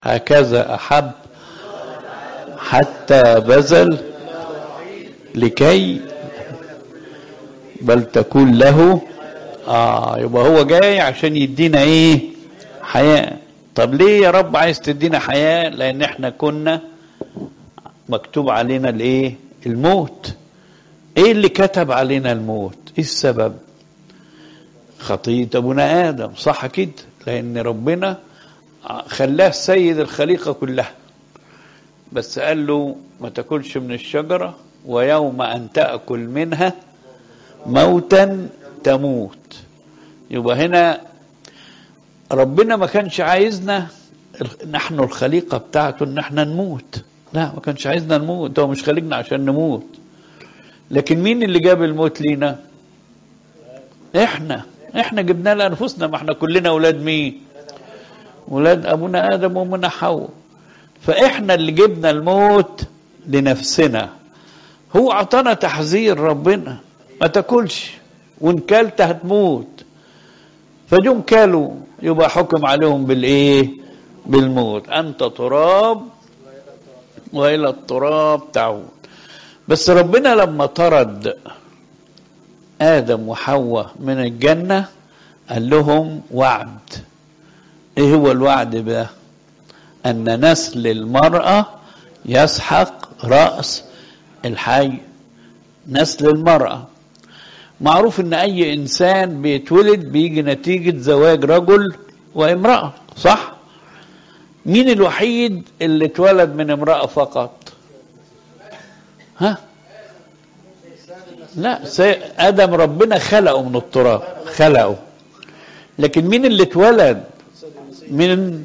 هكذا أحب حتى بذل لكي بل تكون له آه يبقى هو جاي عشان يدينا إيه حياة طب ليه يا رب عايز تدينا حياة لأن إحنا كنا مكتوب علينا الإيه الموت إيه اللي كتب علينا الموت إيه السبب خطية أبونا آدم صح كده لأن ربنا خلاه سيد الخليقة كلها بس قال له ما تاكلش من الشجرة ويوم أن تأكل منها موتا تموت يبقى هنا ربنا ما كانش عايزنا نحن الخليقة بتاعته ان احنا نموت لا ما كانش عايزنا نموت هو مش خليقنا عشان نموت لكن مين اللي جاب الموت لينا احنا احنا جبنا لانفسنا ما احنا كلنا اولاد مين ولاد ابونا ادم وامنا حواء فاحنا اللي جبنا الموت لنفسنا هو اعطانا تحذير ربنا ما تاكلش وان كلت هتموت فجم كلوا يبقى حكم عليهم بالايه بالموت انت تراب والى التراب تعود بس ربنا لما طرد ادم وحواء من الجنه قال لهم وعد ايه هو الوعد بقى ان نسل المراه يسحق راس الحي نسل المراه معروف ان اي انسان بيتولد بيجي نتيجه زواج رجل وامراه صح مين الوحيد اللي اتولد من امراه فقط ها لا ادم ربنا خلقه من التراب خلقه لكن مين اللي اتولد من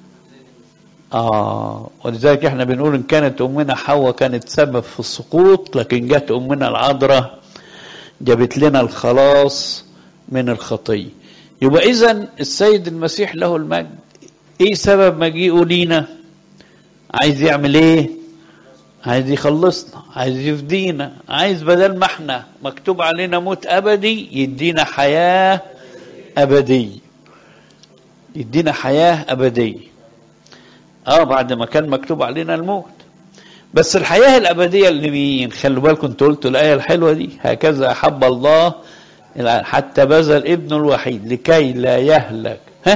آه ولذلك احنا بنقول ان كانت امنا حواء كانت سبب في السقوط لكن جت امنا العذراء جابت لنا الخلاص من الخطيه يبقى اذا السيد المسيح له المجد ايه سبب مجيئه لينا عايز يعمل ايه عايز يخلصنا عايز يفدينا عايز بدل ما احنا مكتوب علينا موت ابدي يدينا حياه ابديه يدينا حياه ابديه اه بعد ما كان مكتوب علينا الموت بس الحياه الابديه لمين خلوا بالكم انتوا قلتوا الايه الحلوه دي هكذا احب الله حتى بذل ابنه الوحيد لكي لا يهلك ها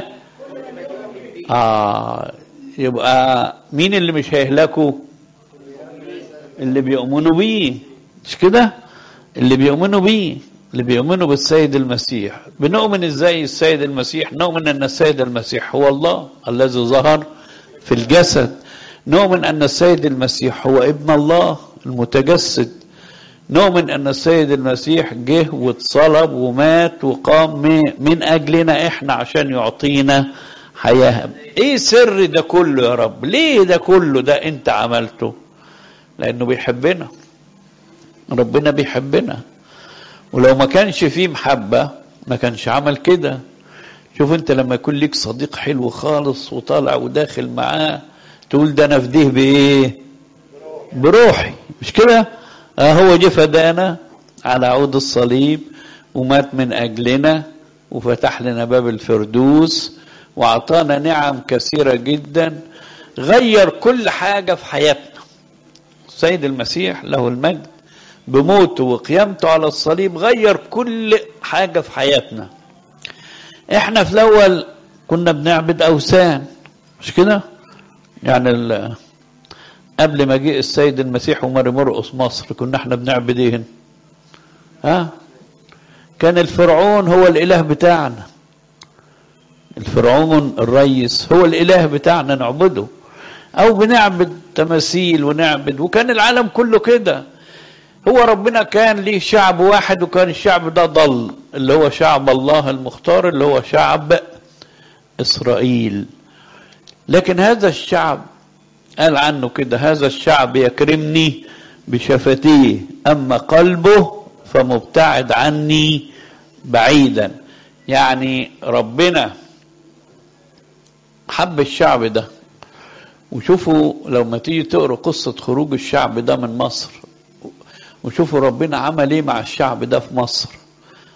اه يبقى مين اللي مش هيهلكوا اللي بيؤمنوا بيه مش كده اللي بيؤمنوا بيه اللي بيؤمنوا بالسيد المسيح بنؤمن ازاي السيد المسيح نؤمن ان السيد المسيح هو الله الذي ظهر في الجسد نؤمن ان السيد المسيح هو ابن الله المتجسد نؤمن ان السيد المسيح جه واتصلب ومات وقام من اجلنا احنا عشان يعطينا حياه ايه سر ده كله يا رب ليه ده كله ده انت عملته لانه بيحبنا ربنا بيحبنا ولو ما كانش فيه محبه ما كانش عمل كده شوف انت لما يكون ليك صديق حلو خالص وطالع وداخل معاه تقول ده انا فديه بايه بروحي مش كده اه هو جه فدانا على عود الصليب ومات من اجلنا وفتح لنا باب الفردوس واعطانا نعم كثيره جدا غير كل حاجه في حياتنا السيد المسيح له المجد بموته وقيامته على الصليب غير كل حاجه في حياتنا احنا في الاول كنا بنعبد اوثان مش كده يعني قبل ما جه السيد المسيح وماري مرقص مصر كنا احنا بنعبد ايه ها كان الفرعون هو الاله بتاعنا الفرعون الريس هو الاله بتاعنا نعبده او بنعبد تماثيل ونعبد وكان العالم كله كده هو ربنا كان ليه شعب واحد وكان الشعب ده ضل اللي هو شعب الله المختار اللي هو شعب اسرائيل لكن هذا الشعب قال عنه كده هذا الشعب يكرمني بشفتيه اما قلبه فمبتعد عني بعيدا يعني ربنا حب الشعب ده وشوفوا لو ما تيجي تقروا قصة خروج الشعب ده من مصر وشوفوا ربنا عمل ايه مع الشعب ده في مصر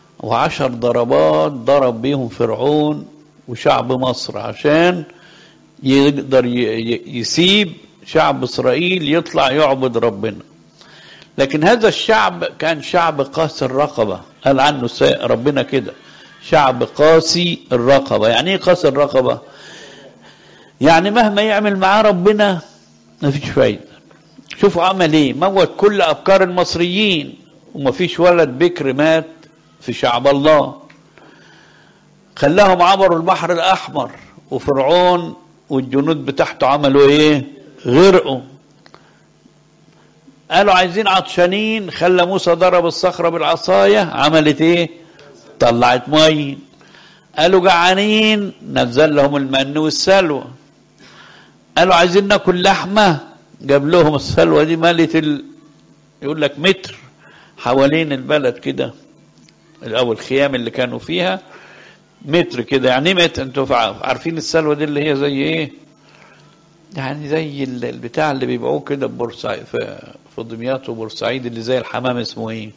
وعشر ضربات ضرب بيهم فرعون وشعب مصر عشان يقدر يسيب شعب إسرائيل يطلع يعبد ربنا لكن هذا الشعب كان شعب قاسي الرقبة قال عنه ربنا كده شعب قاسي الرقبة يعني ايه قاسي الرقبة يعني مهما يعمل معاه ربنا ما فيش فايدة شوفوا عمل ايه موت كل افكار المصريين وما فيش ولد بكر مات في شعب الله خلاهم عبروا البحر الاحمر وفرعون والجنود بتاعته عملوا ايه غرقوا قالوا عايزين عطشانين خلى موسى ضرب الصخرة بالعصاية عملت ايه طلعت مية قالوا جعانين نزل لهم المن والسلوى قالوا عايزين ناكل لحمة جاب لهم السلوى دي مالت ال... يقول لك متر حوالين البلد كده او الخيام اللي كانوا فيها متر كده يعني متر انتوا عارفين السلوى دي اللي هي زي ايه يعني زي البتاع اللي بيبيعوه كده ببورسعيد في في دمياط وبورسعيد اللي زي الحمام اسمه ايه؟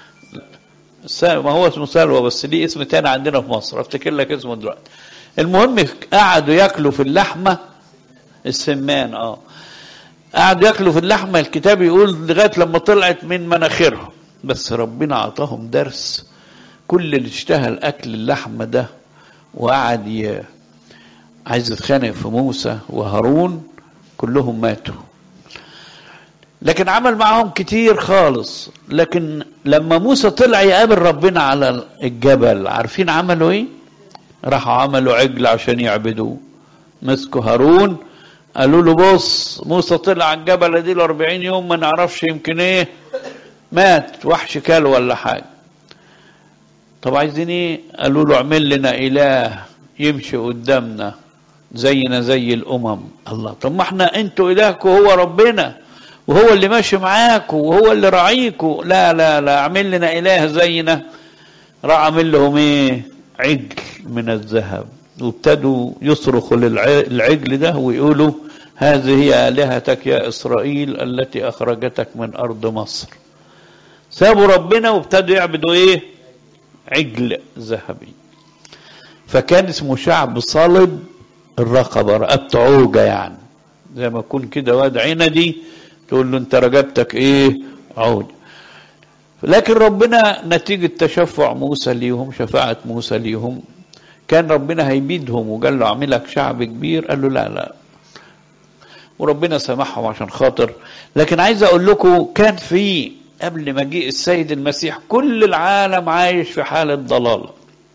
ما هو اسمه سلوى بس ليه اسم تاني عندنا في مصر افتكر لك اسمه دلوقتي. المهم قعدوا ياكلوا في اللحمه السمان اه قعدوا ياكلوا في اللحمه الكتاب يقول لغايه لما طلعت من مناخيرهم بس ربنا اعطاهم درس كل اللي اشتهى الاكل اللحمه ده وقعد ي... عايز يتخانق في موسى وهارون كلهم ماتوا لكن عمل معاهم كتير خالص لكن لما موسى طلع يقابل ربنا على الجبل عارفين عملوا ايه راحوا عملوا عجل عشان يعبدوه مسكوا هارون قالوا له بص موسى طلع على الجبل دي ل 40 يوم ما نعرفش يمكن ايه مات وحش كل ولا حاجه طب عايزين ايه قالوا له اعمل لنا اله يمشي قدامنا زينا زي الامم الله طب ما احنا انتوا الهكم هو ربنا وهو اللي ماشي معاكم وهو اللي راعيكم لا لا لا اعمل لنا اله زينا راح عامل لهم ايه عجل من الذهب وابتدوا يصرخوا للعجل ده ويقولوا هذه هي الهتك يا اسرائيل التي اخرجتك من ارض مصر سابوا ربنا وابتدوا يعبدوا ايه عجل ذهبي فكان اسمه شعب صلب الرقبة رقبته عوجة يعني زي ما يكون كده واد عندي تقول له انت رقبتك ايه عوج لكن ربنا نتيجة تشفع موسى ليهم شفاعة موسى ليهم كان ربنا هيبيدهم وقال له اعملك شعب كبير قال له لا لا وربنا سامحهم عشان خاطر لكن عايز اقول لكم كان في قبل مجيء السيد المسيح كل العالم عايش في حالة ضلال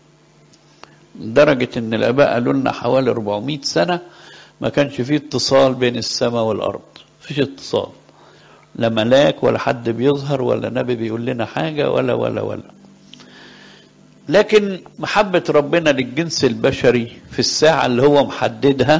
لدرجة ان الاباء قالوا لنا حوالي 400 سنة ما كانش فيه اتصال بين السماء والارض فيش اتصال لا ملاك ولا حد بيظهر ولا نبي بيقول لنا حاجة ولا ولا ولا لكن محبة ربنا للجنس البشري في الساعة اللي هو محددها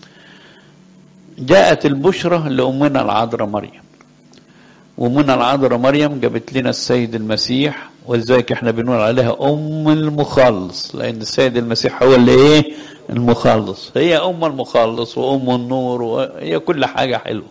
جاءت البشرة لأمنا العذراء مريم وأمنا العذراء مريم جابت لنا السيد المسيح ولذلك احنا بنقول عليها أم المخلص لأن السيد المسيح هو اللي إيه المخلص هي أم المخلص وأم النور وهي كل حاجة حلوة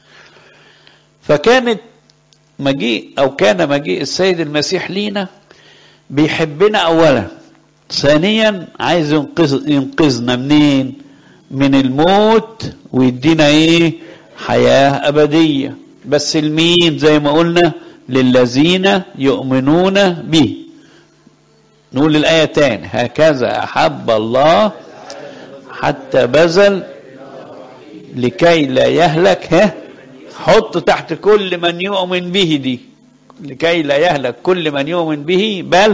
فكانت مجيء أو كان مجيء السيد المسيح لينا بيحبنا أولا ثانيا عايز ينقذ ينقذنا منين من الموت ويدينا ايه حياة أبدية بس المين زي ما قلنا للذين يؤمنون به نقول الآية تاني هكذا أحب الله حتى بذل لكي لا يهلك ها حط تحت كل من يؤمن به دي لكي لا يهلك كل من يؤمن به بل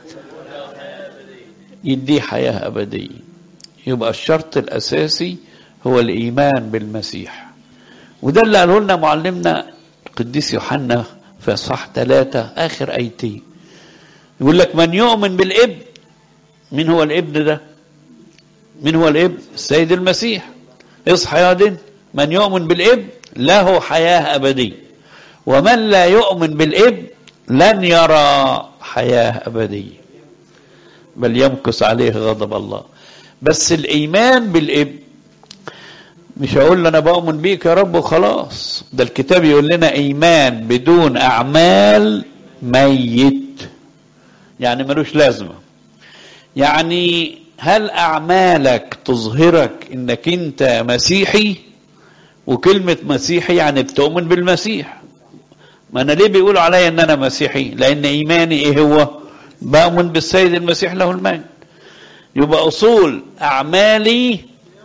يديه حياة أبدية يبقى الشرط الأساسي هو الإيمان بالمسيح وده اللي قاله لنا معلمنا القديس يوحنا في اصحاح ثلاثة آخر آيتين يقول لك من يؤمن بالابن من هو الابن ده؟ من هو الابن؟ السيد المسيح اصحى يا دين من يؤمن بالابن له حياة أبدية ومن لا يؤمن بالابن لن يرى حياة أبدية بل يمكث عليه غضب الله بس الإيمان بالابن مش هقول له انا بؤمن بيك يا رب وخلاص ده الكتاب يقول لنا ايمان بدون اعمال ميت يعني ملوش لازمه يعني هل اعمالك تظهرك انك انت مسيحي وكلمة مسيحي يعني بتؤمن بالمسيح ما انا ليه بيقولوا عليا ان انا مسيحي لان ايماني ايه هو بؤمن بالسيد المسيح له المجد يبقى اصول اعمالي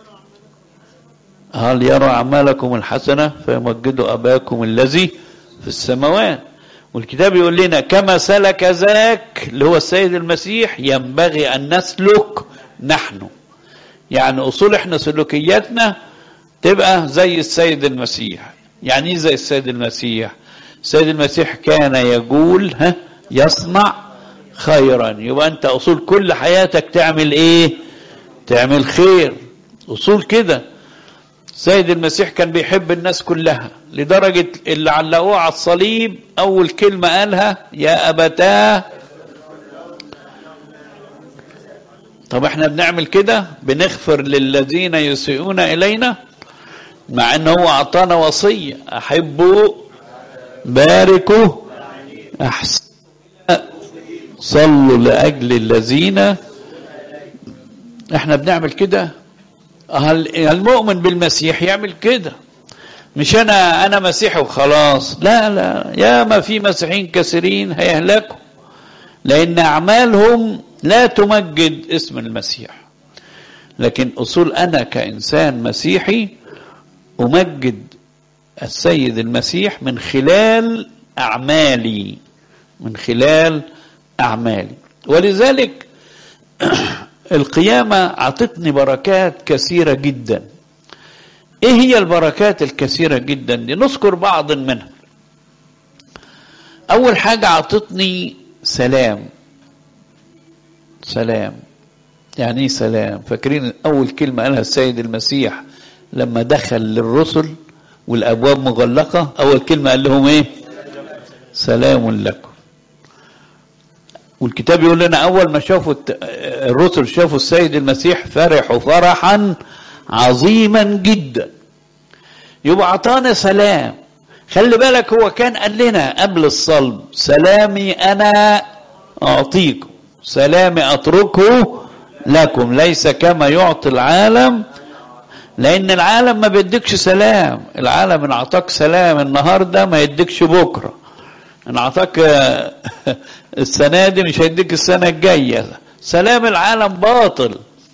هل يرى اعمالكم الحسنه فيمجدوا اباكم الذي في السماوات والكتاب يقول لنا كما سلك ذاك اللي هو السيد المسيح ينبغي ان نسلك نحن يعني اصول احنا سلوكياتنا تبقى زي السيد المسيح يعني ايه زي السيد المسيح السيد المسيح كان يقول ها يصنع خيرا يبقى انت اصول كل حياتك تعمل ايه تعمل خير اصول كده سيد المسيح كان بيحب الناس كلها لدرجة اللي علقوه على الصليب أول كلمة قالها يا أبتاه طب احنا بنعمل كده بنغفر للذين يسيئون إلينا مع أنه هو أعطانا وصية أحبوا باركوا أحسن صلوا لأجل الذين احنا بنعمل كده المؤمن بالمسيح يعمل كده مش انا انا مسيحي وخلاص لا لا يا ما في مسيحيين كثيرين هيهلكوا لان اعمالهم لا تمجد اسم المسيح لكن اصول انا كانسان مسيحي امجد السيد المسيح من خلال اعمالي من خلال اعمالي ولذلك القيامة أعطتني بركات كثيرة جدا إيه هي البركات الكثيرة جدا دي نذكر بعض منها أول حاجة أعطتني سلام سلام يعني ايه سلام فاكرين أول كلمة قالها السيد المسيح لما دخل للرسل والأبواب مغلقة أول كلمة قال لهم إيه سلام لكم والكتاب يقول لنا اول ما شافوا الرسل شافوا السيد المسيح فرحوا فرحا عظيما جدا يبقى اعطانا سلام خلي بالك هو كان قال لنا قبل الصلب سلامي انا اعطيكم سلامي اتركه لكم ليس كما يعطي العالم لان العالم ما بيديكش سلام العالم ان اعطاك سلام النهارده ما يديكش بكره ان اعطاك السنه دي مش هيديك السنه الجايه سلام العالم باطل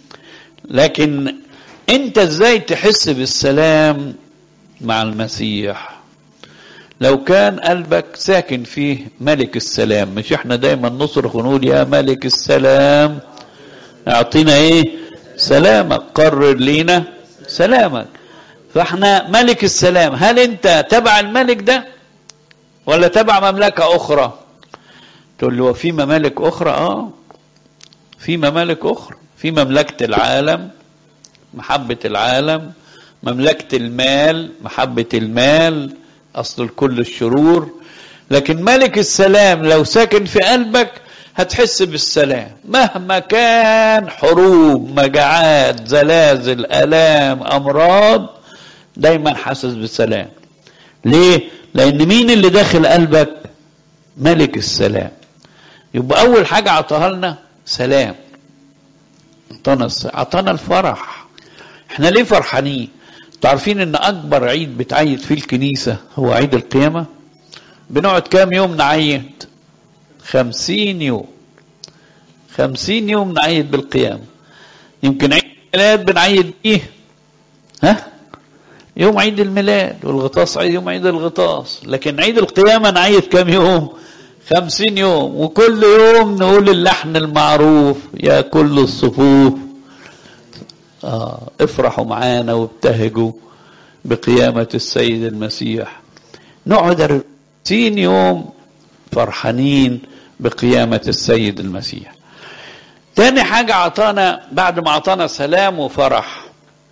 لكن انت ازاي تحس بالسلام مع المسيح لو كان قلبك ساكن فيه ملك السلام مش احنا دايما نصرخ ونقول يا ملك السلام اعطينا ايه سلامك قرر لينا سلامك فاحنا ملك السلام هل انت تبع الملك ده ولا تبع مملكة أخرى تقول له في ممالك أخرى آه في ممالك أخرى في مملكة العالم محبة العالم مملكة المال محبة المال أصل كل الشرور لكن ملك السلام لو ساكن في قلبك هتحس بالسلام مهما كان حروب مجاعات زلازل آلام أمراض دايما حاسس بالسلام ليه؟ لأن مين اللي داخل قلبك؟ ملك السلام يبقى أول حاجة عطاها لنا سلام عطانا عطانا الفرح احنا ليه فرحانين؟ انتوا عارفين ان اكبر عيد بتعيد فيه الكنيسة هو عيد القيامة بنقعد كام يوم نعيد خمسين يوم خمسين يوم نعيد بالقيامة يمكن عيد الميلاد بنعيد بيه ها يوم عيد الميلاد والغطاس عيد يوم عيد الغطاس لكن عيد القيامة نعيد كام يوم خمسين يوم وكل يوم نقول اللحن المعروف يا كل الصفوف آه افرحوا معانا وابتهجوا بقيامة السيد المسيح نقعد خمسين يوم فرحانين بقيامة السيد المسيح تاني حاجة عطانا بعد ما عطانا سلام وفرح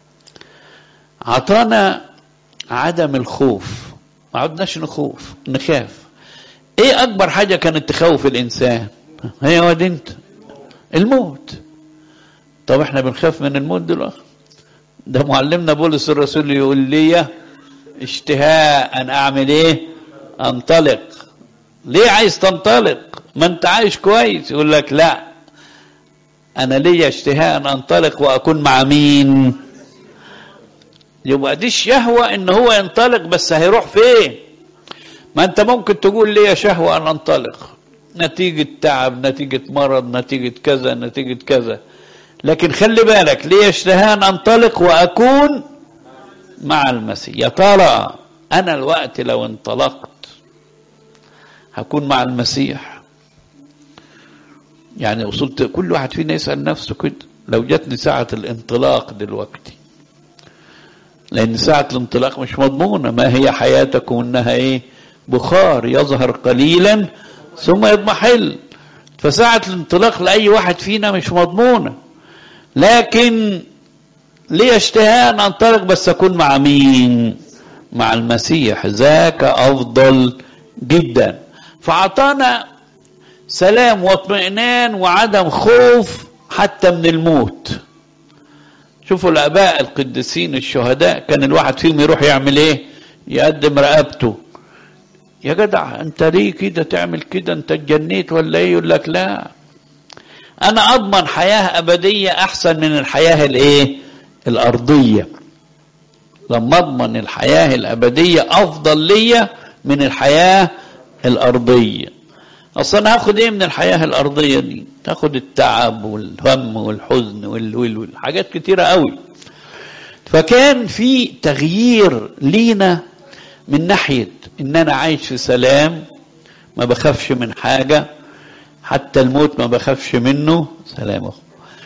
عطانا عدم الخوف ما عدناش نخوف نخاف ايه اكبر حاجة كانت تخوف الانسان هي واد انت الموت طب احنا بنخاف من الموت دلوقتي ده معلمنا بولس الرسول يقول لي اشتهاء ان اعمل ايه انطلق ليه عايز تنطلق ما انت عايش كويس يقول لك لا انا ليا اشتهاء ان انطلق واكون مع مين يبقى دي الشهوة ان هو ينطلق بس هيروح فين ما انت ممكن تقول لي شهوة ان انطلق نتيجة تعب نتيجة مرض نتيجة كذا نتيجة كذا لكن خلي بالك ليه اشتهاء ان انطلق واكون مع المسيح يا ترى انا الوقت لو انطلقت هكون مع المسيح يعني وصلت كل واحد فينا يسأل نفسه كده لو جاتني ساعة الانطلاق دلوقتي لأن ساعة الانطلاق مش مضمونة ما هي حياتكم إنها إيه بخار يظهر قليلا ثم يضمحل فساعة الانطلاق لأي واحد فينا مش مضمونة لكن لي اشتهاء أن أنطلق بس أكون مع مين مع المسيح ذاك أفضل جدا فأعطانا سلام واطمئنان وعدم خوف حتى من الموت شوفوا الاباء القديسين الشهداء كان الواحد فيهم يروح يعمل ايه يقدم رقبته يا جدع انت ليه كده تعمل كده انت اتجنيت ولا ايه يقول لك لا انا اضمن حياه ابديه احسن من الحياه الايه الارضيه لما اضمن الحياه الابديه افضل ليا من الحياه الارضيه اصل انا هاخد ايه من الحياه الارضيه دي تاخد التعب والهم والحزن وال- وال- والحاجات كتيره قوي فكان في تغيير لينا من ناحيه ان انا عايش في سلام ما بخافش من حاجه حتى الموت ما بخافش منه سلام أخو.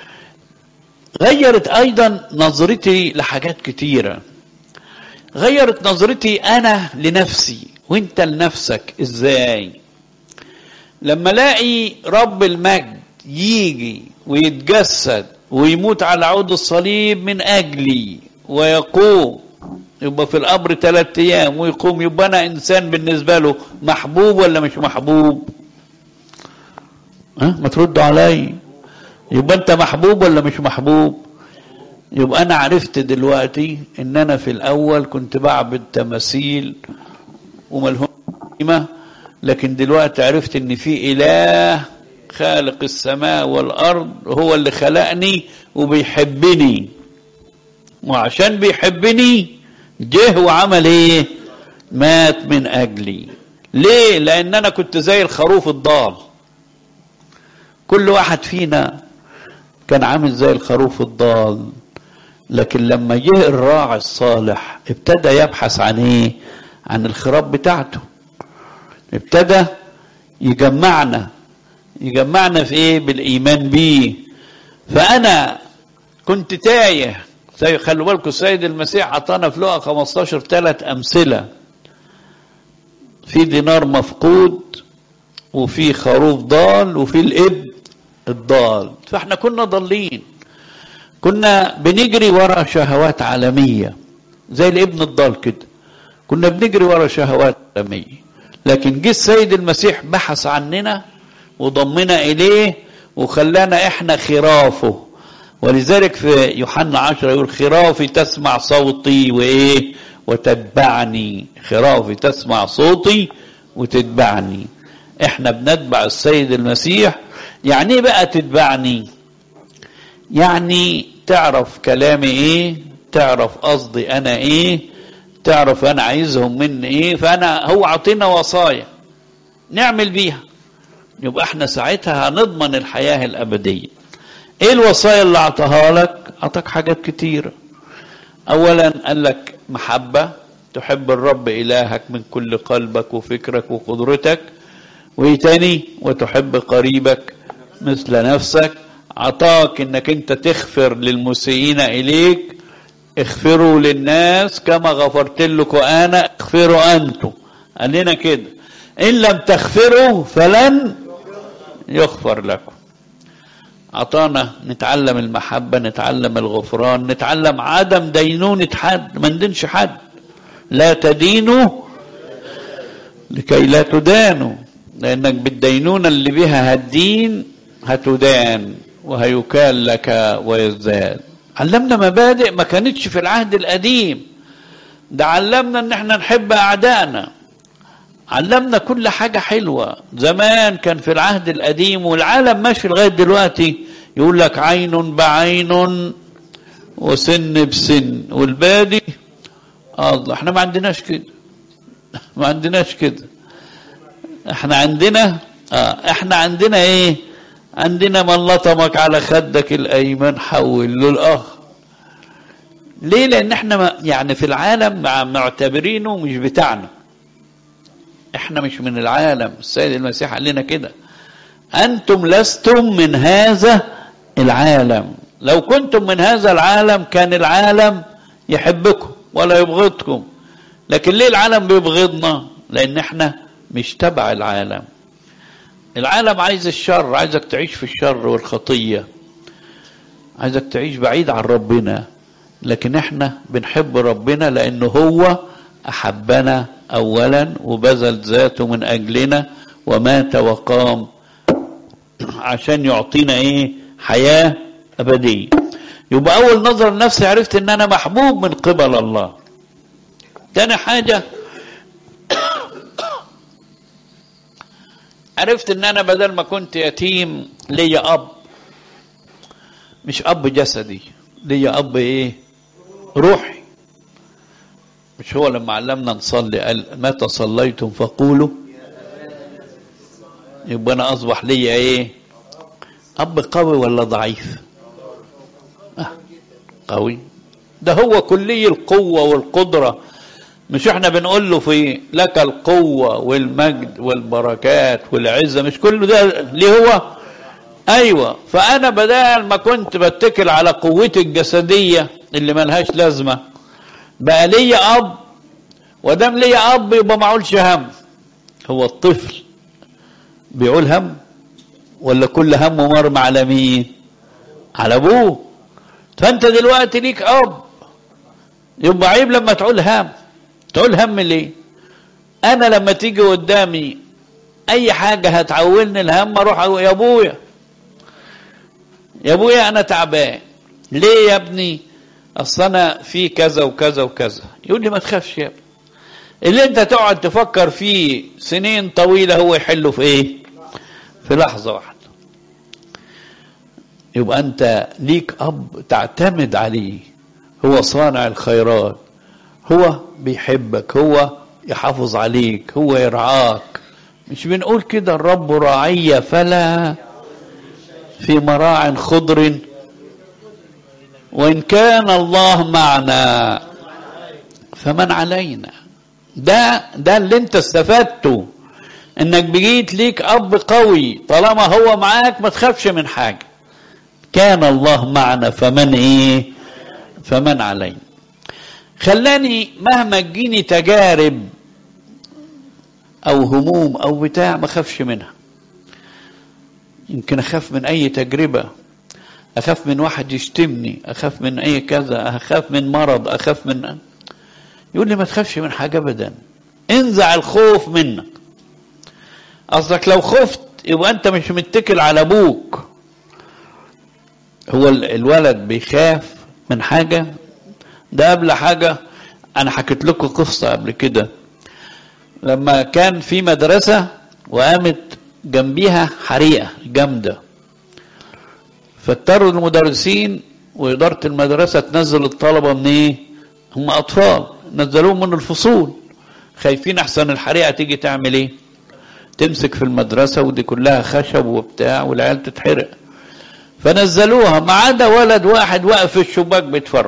غيرت ايضا نظرتي لحاجات كتيره غيرت نظرتي انا لنفسي وانت لنفسك ازاي لما الاقي رب المجد يجي ويتجسد ويموت على عود الصليب من اجلي ويقوم يبقى في القبر ثلاثة ايام ويقوم يبقى انا انسان بالنسبه له محبوب ولا مش محبوب ها ما تردوا علي يبقى انت محبوب ولا مش محبوب يبقى انا عرفت دلوقتي ان انا في الاول كنت بعبد تماثيل وملهم قيمه لكن دلوقتي عرفت ان في اله خالق السماء والارض هو اللي خلقني وبيحبني وعشان بيحبني جه وعمل ايه مات من اجلي ليه لان انا كنت زي الخروف الضال كل واحد فينا كان عامل زي الخروف الضال لكن لما جه الراعي الصالح ابتدى يبحث عن ايه عن الخراب بتاعته ابتدى يجمعنا يجمعنا في ايه بالايمان بيه فانا كنت تايه زي خلوا بالكم السيد المسيح عطانا في لقا 15 ثلاث امثله في دينار مفقود وفي خروف ضال وفي الابن الضال فاحنا كنا ضالين كنا بنجري ورا شهوات عالميه زي الابن الضال كده كنا بنجري ورا شهوات عالميه لكن جه السيد المسيح بحث عننا وضمنا اليه وخلانا احنا خرافه ولذلك في يوحنا عشرة يقول خرافي تسمع صوتي وايه وتتبعني خرافي تسمع صوتي وتتبعني احنا بنتبع السيد المسيح يعني ايه بقى تتبعني يعني تعرف كلامي ايه تعرف قصدي انا ايه تعرف انا عايزهم مني ايه فانا هو عطينا وصايا نعمل بيها يبقى احنا ساعتها هنضمن الحياة الابدية ايه الوصايا اللي اعطاها لك اعطاك حاجات كتيرة اولا قال لك محبة تحب الرب الهك من كل قلبك وفكرك وقدرتك وايه تاني وتحب قريبك مثل نفسك عطاك انك انت تغفر للمسيئين اليك اغفروا للناس كما غفرت لكم انا اغفروا انتم قال لنا كده ان لم تغفروا فلن يغفر لكم عطانا نتعلم المحبة نتعلم الغفران نتعلم عدم دينونة حد ما ندينش حد لا تدينوا لكي لا تدانوا لأنك بالدينونة اللي بها هتدين هتدان وهيكال لك ويزداد علمنا مبادئ ما كانتش في العهد القديم ده علمنا ان احنا نحب اعدائنا علمنا كل حاجة حلوة زمان كان في العهد القديم والعالم ماشي لغاية دلوقتي يقول لك عين بعين وسن بسن والبادي الله احنا ما عندناش كده ما عندناش كده احنا عندنا اه احنا عندنا ايه عندنا من لطمك على خدك الايمن حول له الاخر ليه لان احنا ما يعني في العالم مع- معتبرينه مش بتاعنا احنا مش من العالم السيد المسيح قال لنا كده انتم لستم من هذا العالم لو كنتم من هذا العالم كان العالم يحبكم ولا يبغضكم لكن ليه العالم بيبغضنا لان احنا مش تبع العالم العالم عايز الشر عايزك تعيش في الشر والخطية عايزك تعيش بعيد عن ربنا لكن احنا بنحب ربنا لانه هو احبنا اولا وبذل ذاته من اجلنا ومات وقام عشان يعطينا ايه حياة ابدية يبقى اول نظرة لنفسي عرفت ان انا محبوب من قبل الله تاني حاجة عرفت ان انا بدل ما كنت يتيم ليا اب مش اب جسدي ليا اب ايه روحي مش هو لما علمنا نصلي قال متى صليتم فقولوا يبقى انا اصبح ليا ايه اب قوي ولا ضعيف آه. قوي ده هو كلي القوة والقدرة مش احنا بنقول له في لك القوة والمجد والبركات والعزة مش كله ده ليه هو ايوه فانا بدل ما كنت بتكل على قوتي الجسدية اللي ملهاش لازمة بقى ليا اب ودام ليا اب يبقى ما اقولش هم هو الطفل بيقول هم ولا كل همه مرمى على مين على ابوه فانت دلوقتي ليك اب يبقى عيب لما تقول هم تقول هم ليه انا لما تيجي قدامي اي حاجه هتعولني الهم اروح أقول يا ابويا يا ابويا انا تعبان ليه يا ابني اصل انا في كذا وكذا وكذا يقول لي ما تخافش يا ابني اللي انت تقعد تفكر فيه سنين طويله هو يحله في ايه في لحظه واحده يبقى انت ليك اب تعتمد عليه هو صانع الخيرات هو بيحبك هو يحافظ عليك هو يرعاك مش بنقول كده الرب راعي فلا في مراع خضر وإن كان الله معنا فمن علينا ده ده اللي انت استفدته انك بقيت ليك اب قوي طالما هو معاك ما تخافش من حاجه كان الله معنا فمن ايه فمن علينا خلاني مهما تجيني تجارب او هموم او بتاع ما اخافش منها يمكن اخاف من اي تجربه اخاف من واحد يشتمني اخاف من اي كذا اخاف من مرض اخاف من يقول لي ما تخافش من حاجه ابدا انزع الخوف منك قصدك لو خفت يبقى انت مش متكل على ابوك هو الولد بيخاف من حاجه ده قبل حاجه انا حكيت لكم قصه قبل كده لما كان في مدرسه وقامت جنبيها حريقه جامده فاضطروا المدرسين وإدارة المدرسة تنزل الطلبة من إيه؟ هم أطفال نزلوهم من الفصول خايفين أحسن الحريقة تيجي تعمل إيه؟ تمسك في المدرسة ودي كلها خشب وبتاع والعيال تتحرق فنزلوها ما عدا ولد واحد واقف في الشباك بيتفرج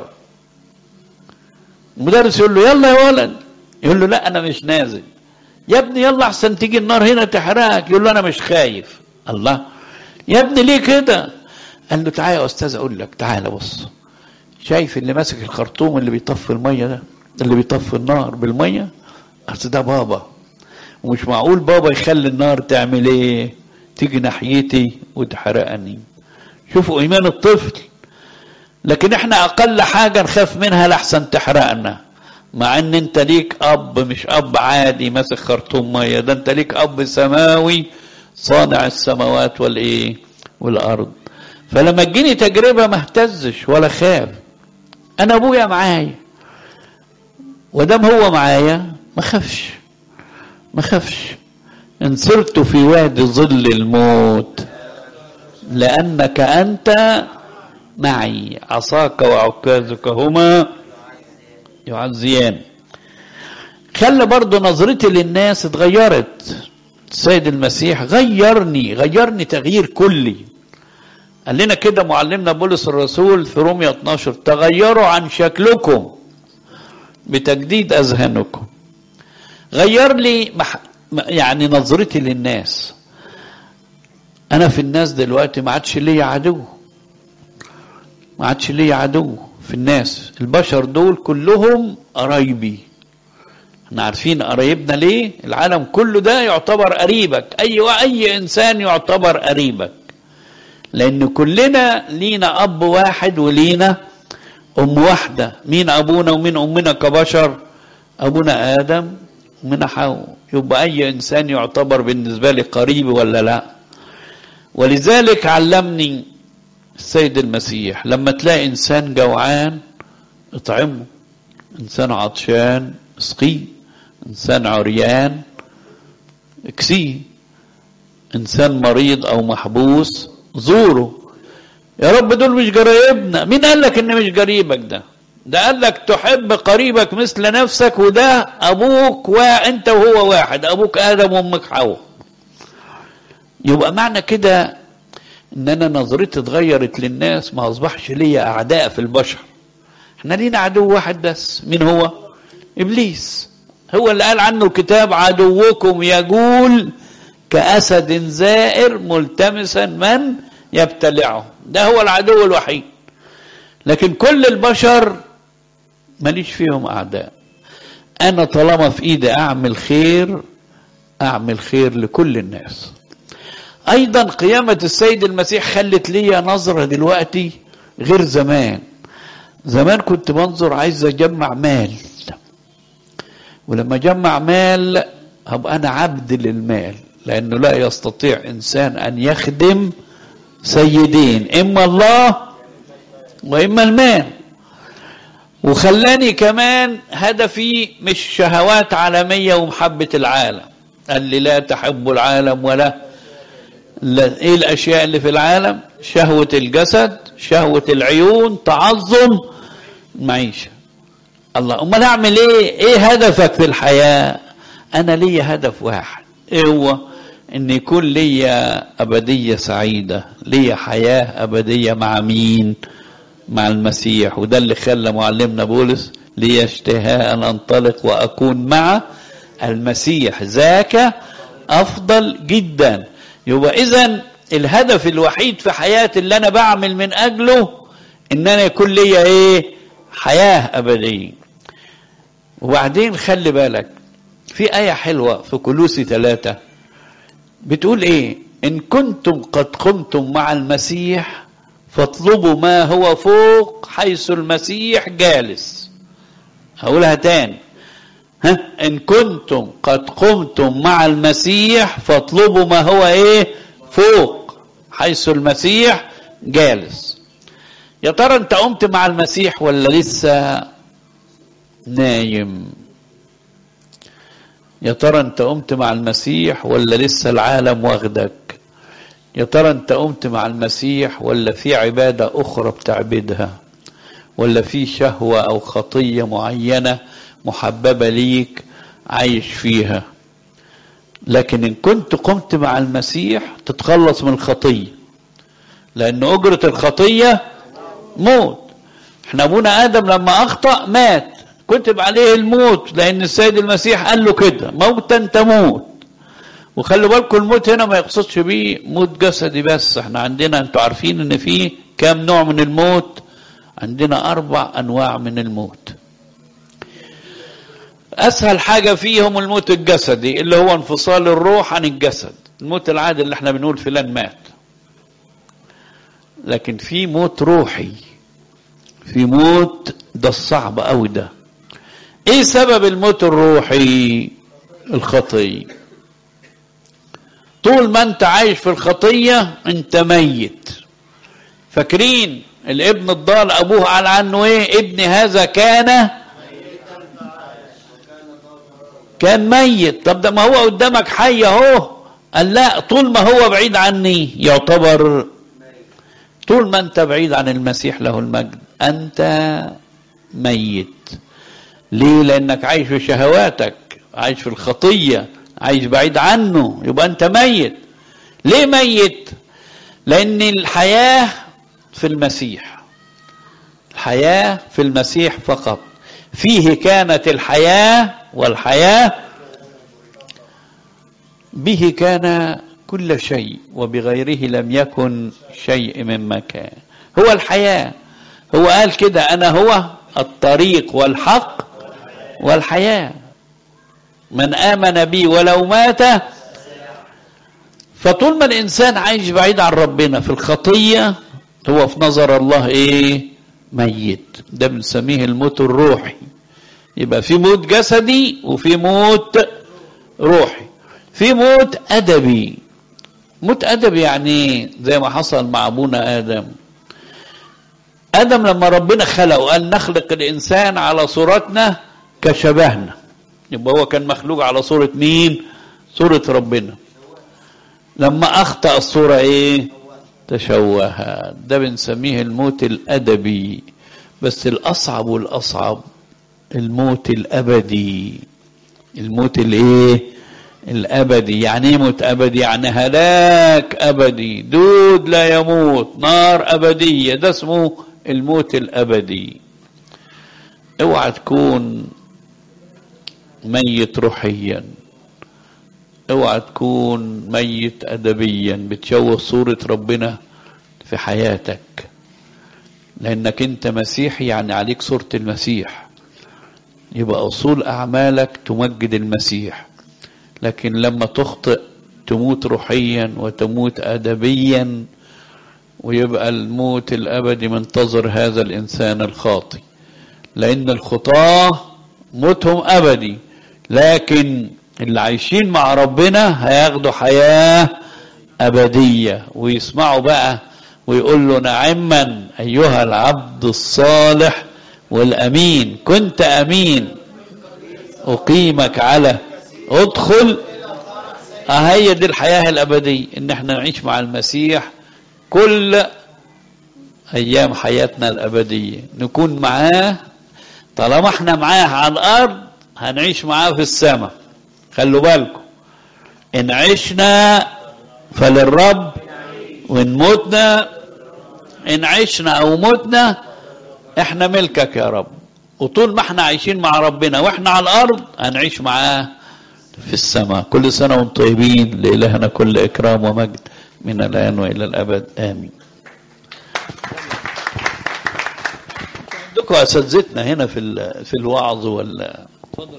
المدرس يقول له يلا يا ولد يقول له لا أنا مش نازل يا ابني يلا أحسن تيجي النار هنا تحرقك يقول له أنا مش خايف الله يا ابني ليه كده قال له تعالى يا استاذ اقول لك تعالى بص شايف اللي ماسك الخرطوم اللي بيطفي الميه ده اللي بيطفي النار بالميه اصل ده بابا ومش معقول بابا يخلي النار تعمل ايه تيجي ناحيتي وتحرقني شوفوا ايمان الطفل لكن احنا اقل حاجه نخاف منها لحسن تحرقنا مع ان انت ليك اب مش اب عادي ماسك خرطوم ميه ده انت ليك اب سماوي صانع السماوات والايه والارض فلما تجيني تجربه ما اهتزش ولا خاف انا ابويا معايا ودام هو معايا ما خافش ما خافش ان صرت في وادي ظل الموت لأنك أنت معي عصاك وعكازك هما يعزيان خلى برضو نظرتي للناس اتغيرت السيد المسيح غيرني غيرني تغيير كلي قال لنا كده معلمنا بولس الرسول في رومية 12 تغيروا عن شكلكم بتجديد أذهانكم غير لي مح... يعني نظرتي للناس أنا في الناس دلوقتي ما عادش ليا عدو ما عادش ليا عدو في الناس البشر دول كلهم قرايبي احنا عارفين قرايبنا ليه العالم كله ده يعتبر قريبك اي اي انسان يعتبر قريبك لان كلنا لينا اب واحد ولينا ام واحده مين ابونا ومين امنا كبشر ابونا ادم ومن حواء يبقى اي انسان يعتبر بالنسبه لي قريب ولا لا ولذلك علمني السيد المسيح لما تلاقي انسان جوعان اطعمه انسان عطشان اسقيه انسان عريان اكسيه انسان مريض او محبوس زوره يا رب دول مش قرايبنا مين قال لك ان مش قريبك ده ده قال لك تحب قريبك مثل نفسك وده ابوك وانت وهو واحد ابوك ادم وامك حواء يبقى معنى كده ان انا نظرتي اتغيرت للناس ما اصبحش ليا اعداء في البشر احنا لينا عدو واحد بس مين هو ابليس هو اللي قال عنه الكتاب عدوكم يجول كاسد زائر ملتمسا من يبتلعه ده هو العدو الوحيد لكن كل البشر ماليش فيهم اعداء انا طالما في ايدي اعمل خير اعمل خير لكل الناس ايضا قيامة السيد المسيح خلت لي نظرة دلوقتي غير زمان زمان كنت بنظر عايز اجمع مال ولما اجمع مال هبقى انا عبد للمال لانه لا يستطيع انسان ان يخدم سيدين اما الله واما المال وخلاني كمان هدفي مش شهوات عالميه ومحبه العالم قال لي لا تحب العالم ولا لا ايه الاشياء اللي في العالم شهوه الجسد شهوه العيون تعظم المعيشه الله امال اعمل ايه ايه هدفك في الحياه انا لي هدف واحد ايه هو ان يكون لي ابديه سعيده لي حياه ابديه مع مين مع المسيح وده اللي خلى معلمنا بولس لي اشتهاء ان انطلق واكون مع المسيح ذاك افضل جدا يبقى اذا الهدف الوحيد في حياتي اللي انا بعمل من اجله ان انا يكون لي ايه حياه ابديه وبعدين خلي بالك في آية حلوة في كلوسي ثلاثة بتقول إيه إن كنتم قد قمتم مع المسيح فاطلبوا ما هو فوق حيث المسيح جالس هقولها تاني ها إن كنتم قد قمتم مع المسيح فاطلبوا ما هو إيه فوق حيث المسيح جالس يا ترى أنت قمت مع المسيح ولا لسه نايم يا ترى انت قمت مع المسيح ولا لسه العالم واخدك يا ترى انت قمت مع المسيح ولا في عبادة اخرى بتعبدها ولا في شهوة او خطية معينة محببة ليك عايش فيها لكن ان كنت قمت مع المسيح تتخلص من الخطية لان اجرة الخطية موت احنا ابونا ادم لما اخطأ مات كتب عليه الموت لان السيد المسيح قال له كده موتا تموت وخلوا بالكم الموت هنا ما يقصدش بيه موت جسدي بس احنا عندنا انتوا عارفين ان في كام نوع من الموت عندنا اربع انواع من الموت اسهل حاجه فيهم الموت الجسدي اللي هو انفصال الروح عن الجسد الموت العادي اللي احنا بنقول فلان مات لكن في موت روحي في موت ده الصعب قوي ده ايه سبب الموت الروحي الخطيه طول ما انت عايش في الخطيه انت ميت فاكرين الابن الضال ابوه قال عنه ايه ابن هذا كان كان ميت طب ده ما هو قدامك حي اهو قال لا طول ما هو بعيد عني يعتبر طول ما انت بعيد عن المسيح له المجد انت ميت ليه لانك عايش في شهواتك عايش في الخطيه عايش بعيد عنه يبقى انت ميت ليه ميت لان الحياه في المسيح الحياه في المسيح فقط فيه كانت الحياه والحياه به كان كل شيء وبغيره لم يكن شيء مما كان هو الحياه هو قال كده انا هو الطريق والحق والحياه من امن بي ولو مات فطول ما الانسان عايش بعيد عن ربنا في الخطيه هو في نظر الله ايه ميت ده بنسميه الموت الروحي يبقى في موت جسدي وفي موت روحي في موت ادبي موت ادبي يعني زي ما حصل مع ابونا ادم ادم لما ربنا خلقه قال نخلق الانسان على صورتنا كشبهنا يبقى هو كان مخلوق على صورة مين صورة ربنا لما اخطأ الصورة ايه تشوه ده بنسميه الموت الادبي بس الاصعب والاصعب الموت الابدي الموت الايه الابدي يعني ايه موت ابدي يعني هلاك ابدي دود لا يموت نار ابديه ده اسمه الموت الابدي اوعى تكون ميت روحيا اوعى تكون ميت ادبيا بتشوه صوره ربنا في حياتك لانك انت مسيحي يعني عليك صوره المسيح يبقى اصول اعمالك تمجد المسيح لكن لما تخطئ تموت روحيا وتموت ادبيا ويبقى الموت الابدي منتظر هذا الانسان الخاطي لان الخطاه موتهم ابدي لكن اللي عايشين مع ربنا هياخدوا حياه ابديه ويسمعوا بقى ويقول له نعما ايها العبد الصالح والامين كنت امين اقيمك على ادخل هي دي الحياه الابديه ان احنا نعيش مع المسيح كل ايام حياتنا الابديه نكون معاه طالما احنا معاه على الارض هنعيش معاه في السماء خلوا بالكم ان عشنا فللرب وان متنا ان عشنا او متنا احنا ملكك يا رب وطول ما احنا عايشين مع ربنا واحنا على الارض هنعيش معاه في السماء كل سنه وانتم طيبين لالهنا كل اكرام ومجد من الان والى الابد امين عندكم اساتذتنا هنا في في الوعظ ولا اتفضل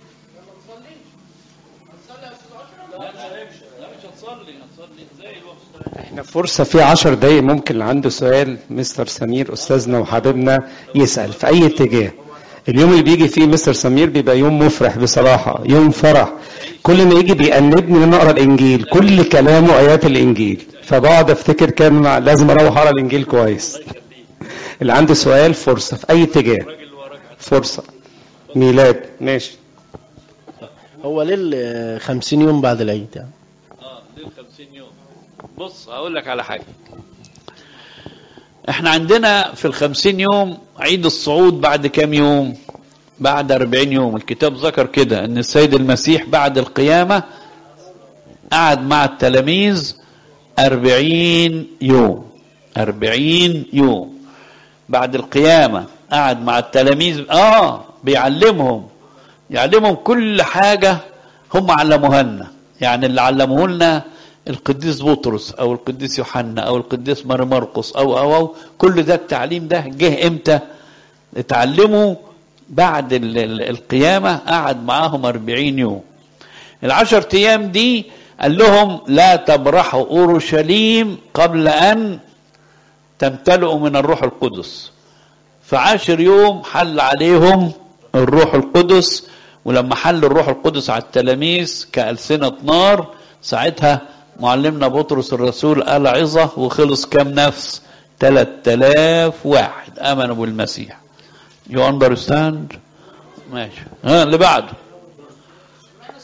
احنا فرصة في عشر دقايق ممكن اللي عنده سؤال مستر سمير أستاذنا وحبيبنا يسأل في أي اتجاه اليوم اللي بيجي فيه مستر سمير بيبقى يوم مفرح بصراحة يوم فرح كل ما يجي بيأنبني ان انا اقرا الانجيل كل كلامه ايات الانجيل فبقعد افتكر كام لازم اروح اقرا الانجيل كويس اللي عنده سؤال فرصة في اي اتجاه فرصة ميلاد ماشي هو ليه ال 50 يوم بعد العيد يعني اه ليه 50 يوم بص هقول لك على حاجه احنا عندنا في الخمسين يوم عيد الصعود بعد كام يوم بعد أربعين يوم الكتاب ذكر كده ان السيد المسيح بعد القيامة قعد مع التلاميذ أربعين يوم أربعين يوم بعد القيامة قعد مع التلاميذ اه بيعلمهم يعلمهم كل حاجة هم علموها لنا يعني اللي علموه لنا القديس بطرس او القديس يوحنا او القديس ماري مرقس أو, او او كل ده التعليم ده جه امتى اتعلموا بعد القيامة قعد معاهم أربعين يوم العشر أيام دي قال لهم لا تبرحوا أورشليم قبل أن تمتلئوا من الروح القدس فعاشر يوم حل عليهم الروح القدس ولما حل الروح القدس على التلاميذ كألسنة نار ساعتها معلمنا بطرس الرسول قال عظة وخلص كام نفس ثلاث آلاف واحد آمنوا بالمسيح You understand ماشي ها اللي بعده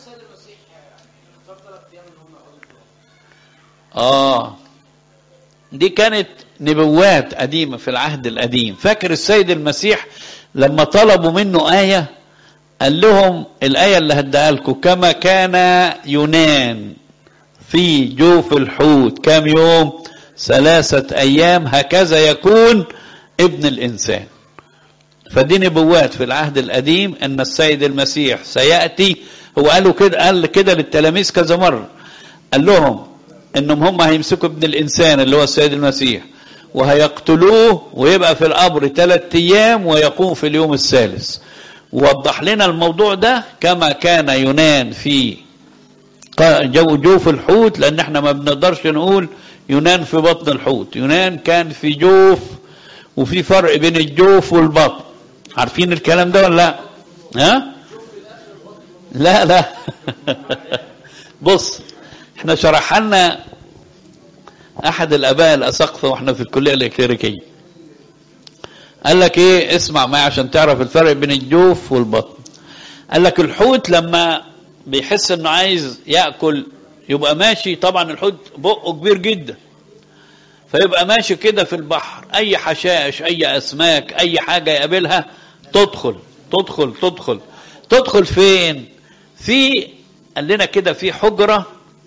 اه دي كانت نبوات قديمة في العهد القديم فاكر السيد المسيح لما طلبوا منه آية قال لهم الآية اللي هديها لكم كما كان يونان في جوف الحوت كم يوم ثلاثة أيام هكذا يكون ابن الإنسان فدي نبوات في العهد القديم أن السيد المسيح سيأتي هو قالوا كده قال كده للتلاميذ كذا مرة قال لهم انهم هم هيمسكوا ابن الانسان اللي هو السيد المسيح وهيقتلوه ويبقى في القبر ثلاثة ايام ويقوم في اليوم الثالث ووضح لنا الموضوع ده كما كان يونان في جو جوف الحوت لان احنا ما بنقدرش نقول يونان في بطن الحوت يونان كان في جوف وفي فرق بين الجوف والبطن عارفين الكلام ده ولا لا ها لا لا بص احنا شرح لنا احد الاباء الاساقفه واحنا في الكليه الكليريكيه قال لك ايه اسمع معي عشان تعرف الفرق بين الجوف والبطن قال لك الحوت لما بيحس انه عايز ياكل يبقى ماشي طبعا الحوت بقه كبير جدا فيبقى ماشي كده في البحر اي حشائش اي اسماك اي حاجه يقابلها تدخل تدخل تدخل تدخل فين في قال لنا كده في حجره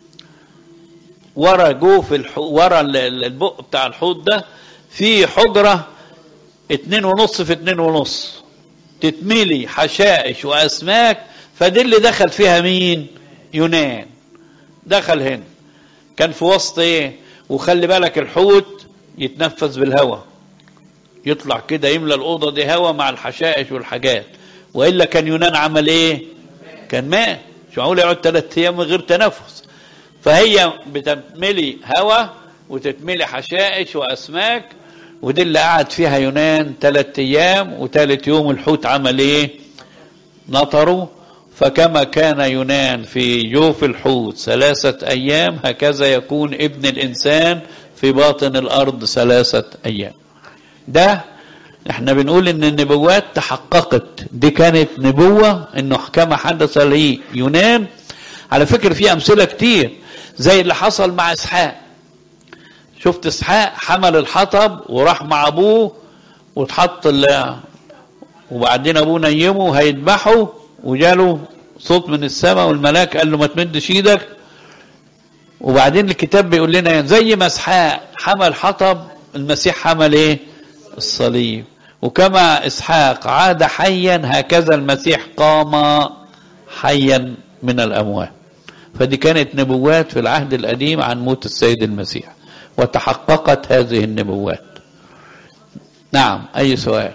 ورا جوف الحو... ورا البق بتاع الحوت ده في حجره اتنين ونص في اتنين ونص تتملي حشائش واسماك فدي اللي دخل فيها مين يونان دخل هنا كان في وسط ايه وخلي بالك الحوت يتنفس بالهواء يطلع كده يملى الاوضه دي هواء مع الحشائش والحاجات والا كان يونان عمل ايه كان مات مش معقول يقعد ثلاث ايام من غير تنفس فهي بتتملي هواء وتتملي حشائش واسماك ودي اللي قعد فيها يونان ثلاث ايام وثالث يوم الحوت عمل ايه نطروا فكما كان يونان في جوف الحوت ثلاثة أيام هكذا يكون ابن الإنسان في باطن الأرض ثلاثة أيام ده احنا بنقول ان النبوات تحققت دي كانت نبوة انه كما حدث لي يونان على فكرة في أمثلة كتير زي اللي حصل مع إسحاق شفت إسحاق حمل الحطب وراح مع أبوه واتحط وبعدين أبوه نيمه هيذبحه وجاله صوت من السماء والملاك قال له ما تمدش ايدك وبعدين الكتاب بيقول لنا زي ما اسحاق حمل حطب المسيح حمل ايه الصليب وكما اسحاق عاد حيا هكذا المسيح قام حيا من الاموات فدي كانت نبوات في العهد القديم عن موت السيد المسيح وتحققت هذه النبوات نعم اي سؤال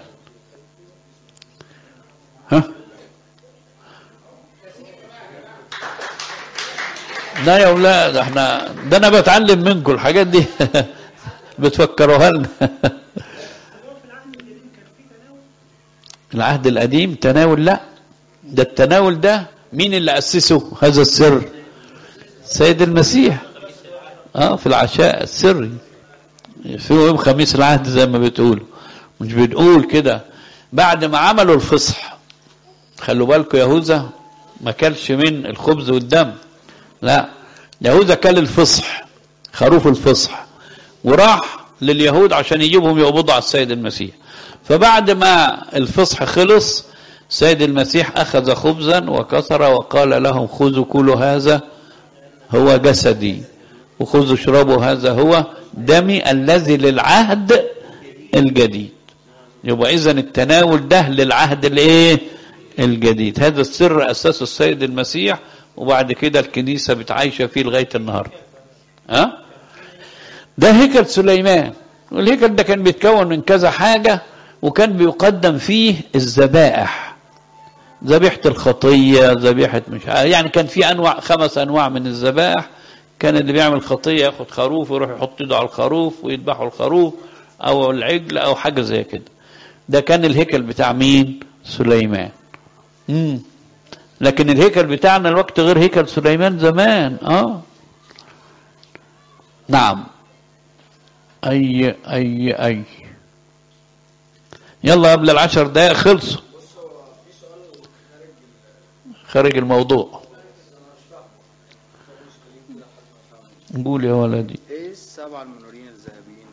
ها لا يا اولاد احنا ده انا بتعلم منكم الحاجات دي بتفكروها لنا العهد القديم تناول لا ده التناول ده مين اللي اسسه هذا السر سيد المسيح اه في العشاء السري في يوم خميس العهد زي ما بتقولوا مش بنقول كده بعد ما عملوا الفصح خلوا بالكم يهوذا ما كلش من الخبز والدم لا يهوذا كل الفصح خروف الفصح وراح لليهود عشان يجيبهم يقبضوا على السيد المسيح فبعد ما الفصح خلص السيد المسيح أخذ خبزا وكسر وقال لهم خذوا كلوا هذا هو جسدي وخذوا اشربوا هذا هو دمي الذي للعهد الجديد يبقى إذا التناول ده للعهد الايه الجديد هذا السر أساسه السيد المسيح وبعد كده الكنيسة بتعيش فيه لغاية النهاردة ها ده هيكل سليمان والهيكل ده كان بيتكون من كذا حاجة وكان بيقدم فيه الذبائح ذبيحة الخطية ذبيحة مش يعني كان في أنواع خمس أنواع من الذبائح كان اللي بيعمل خطية ياخد خروف ويروح يحط ايده على الخروف ويذبحوا الخروف أو العجل أو حاجة زي كده ده كان الهيكل بتاع مين سليمان مم. لكن الهيكل بتاعنا الوقت غير هيكل سليمان زمان اه نعم اي اي اي يلا قبل العشر دقائق خلصوا خارج الموضوع قول يا ولدي ايه السبعة المنورين الذهبيين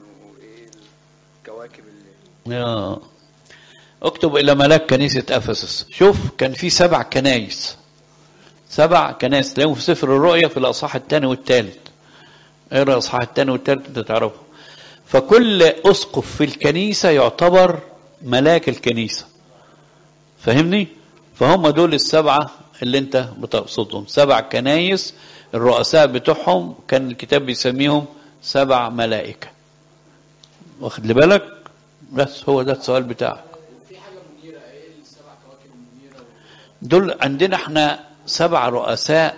الكواكب اللي آه. اكتب الى ملاك كنيسة افسس شوف كان في سبع كنايس سبع كنايس تلاقيهم في سفر الرؤيا في الاصحاح الثاني والثالث اقرا الاصحاح الثاني والثالث انت تعرفه فكل اسقف في الكنيسة يعتبر ملاك الكنيسة فاهمني فهم دول السبعة اللي انت بتقصدهم سبع كنايس الرؤساء بتوعهم كان الكتاب بيسميهم سبع ملائكة واخد لي بالك بس هو ده السؤال بتاعك دول عندنا احنا سبع رؤساء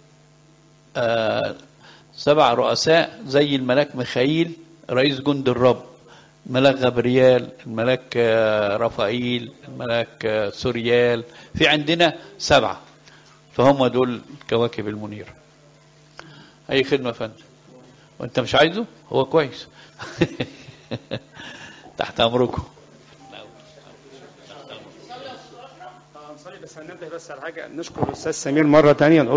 آه سبع رؤساء زي الملاك ميخائيل رئيس جند الرب الملاك غبريال الملاك آه رفائيل الملاك آه سوريال في عندنا سبعة فهم دول الكواكب المنيرة أي خدمة يا فندم وأنت مش عايزه هو كويس تحت أمركم هنصلي بس هننبه بس على حاجه نشكر الاستاذ سمير مره تانية نقول